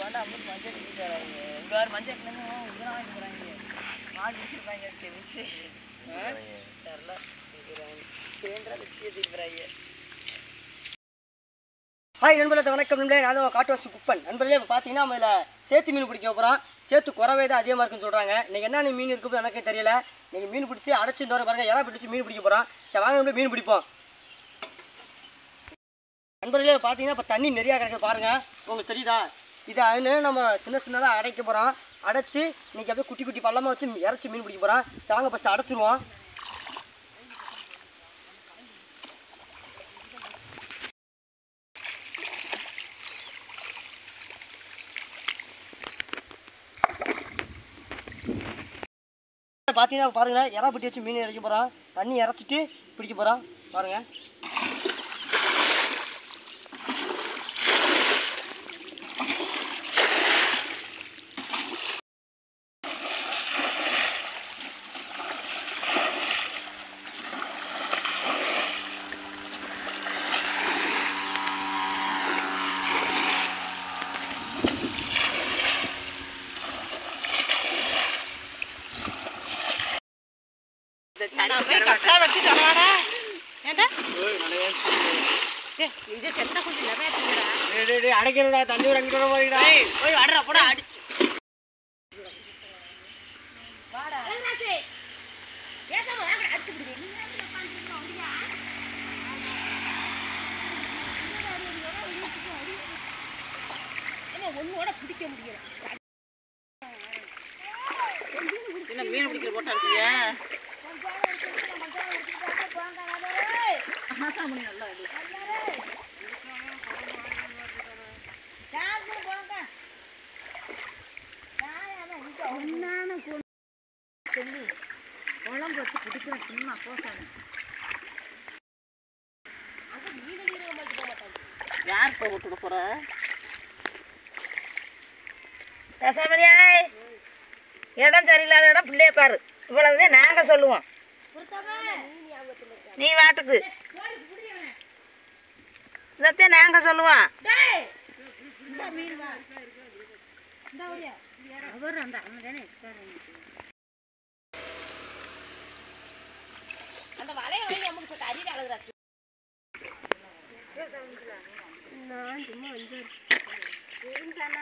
பாண்டா அம்பது மஞ்சள் வீட்டு வராங்க இங்கே வேறு மஞ்சள் கிழங்கு இதெல்லாம் வாங்கி போகிறாங்க மாடு வச்சுருப்பாங்க அதுக்கு மிக்சி தெரில சிலிண்டராக மிக்சி எடுத்துக்கிறாங்க ஹாய் நண்பர்களே வணக்கம் நண்பர்களே நான் தான் காட்டுவாசி குப்பன் நண்பர்களே இப்போ பார்த்தீங்கன்னா நம்ம இதில் சேத்து மீன் பிடிக்க போகிறோம் சேத்து குறவே தான் அதிகமாக இருக்குன்னு சொல்கிறாங்க இன்றைக்கி என்ன மீன் இருக்குது எனக்கே தெரியல நீங்கள் மீன் பிடிச்சி அடைச்சி தோற பாருங்க இறா பிடிச்சி மீன் பிடிக்க போகிறோம் சரி வாங்க நண்பர்களே மீன் பிடிப்போம் நண்பர்களே பார்த்தீங்கன்னா இப்போ தண்ணி நிறையா கிடக்குது பாருங்கள் உங்களுக்கு தெரியுதா இதை அது நம்ம சின்ன சின்னதாக அடைக்க போகிறோம் அடைச்சி இன்றைக்கி அப்படியே குட்டி குட்டி பள்ளமாக வச்சு இறச்சி மீன் பிடிக்க போகிறோம் சரி வாங்க ஃபஸ்ட்டு அடைச்சிருவோம் பார்த்தீங்கன்னா பாருங்க இறா பிடி வச்சு மீன் இறக்க போகிறோம் தண்ணி இறச்சிட்டு பிடிக்க போகிறோம் பாருங்க கரெக்டாக வச்சு தரவாடா ஏன்டா இது செத்தா கொஞ்சம் நிறைய திங்குறா அடைக்கிறடா தண்ணி ஒரு அங்கிட்டு போயிடா போய் வாடுறா போடா அடி என்ன மீன் பிடிக்கிற போட்டா இருக்கீங்க நல்லா இது சொல்லி குழம்பு வச்சு பிடிக்கிற சும்மா போசாங்க யார் இப்போ விட்டுட போற ரசமணியா இடம் சரியில்லாத இடம் பிள்ளைய பாரு இவ்வளவுதான் நாங்க சொல்லுவோம் நீ வாட்டுக்கு இதைத்தான் நாங்க சொல்லுவோம் அவர் அந்த அண்ணன் தானே இருக்காரு அந்த வலைய வழி நமக்கு கறியில் அழுகுறா நான் சும்மா வந்து இருந்தானா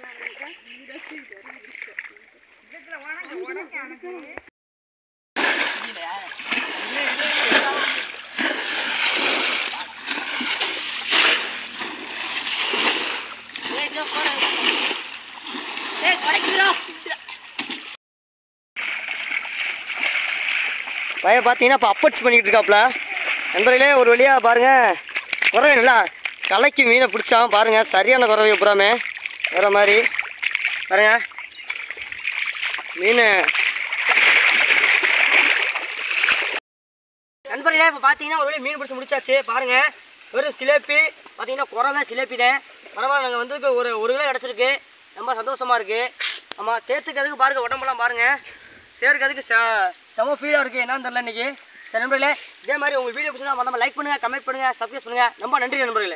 பையன் பார்த்தீங்கன்னா இப்போ அப்பட்ஸ் பண்ணிக்கிட்டு இருக்காப்புல நண்பர்களே ஒரு வழியாக பாருங்கள் குறவை நல்லா கலைக்கு மீனை பிடிச்சான் பாருங்கள் சரியான குறவை புறாமே வேற மாதிரி பாருங்க மீன் நண்பர்களே இப்போ பார்த்தீங்கன்னா ஒரு வழி மீன் பிடிச்சி முடிச்சாச்சு பாருங்கள் வெறும் சிலேப்பி பார்த்தீங்கன்னா குறவை சிலேப்பி தான் பரவாயில்ல நாங்கள் வந்து ஒரு ஒரு கிலோ கிடச்சிருக்கு ரொம்ப சந்தோஷமாக இருக்குது ஆமாம் சேர்த்துக்கிறதுக்கு பாருங்கள் உடம்பெல்லாம் பாருங்கள் சேர்க்கிறதுக்கு செ செம ஃபீலாக இருக்குது என்னன்னு தெரியல இன்னைக்கு சரி நண்பர்களே இதே மாதிரி உங்கள் வீடியோ பிடிச்சா நம்ம லைக் பண்ணுங்கள் கமெண்ட் பண்ணுங்கள் சப்ஸ்கிரைப் பண்ணுங்கள் ரொம்ப நன்றி நண்பர்களே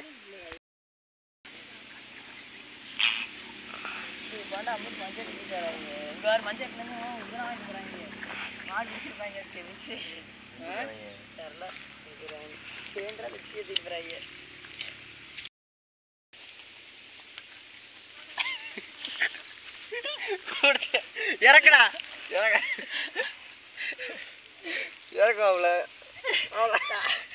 பாண்டா அம்பது மஞ்சள் வீட்டு வராங்க இங்கே வேறு மஞ்சள் கிழங்கு இதெல்லாம் வாங்கி போகிறாங்க மாடு வச்சுருப்பாங்க அதுக்கு மிக்சி தெரில சிலிண்டராக மிக்சி எடுத்துக்கிறாங்க இறக்குடா இறக்க இறக்கும் அவ்வளோ அவ்வளோ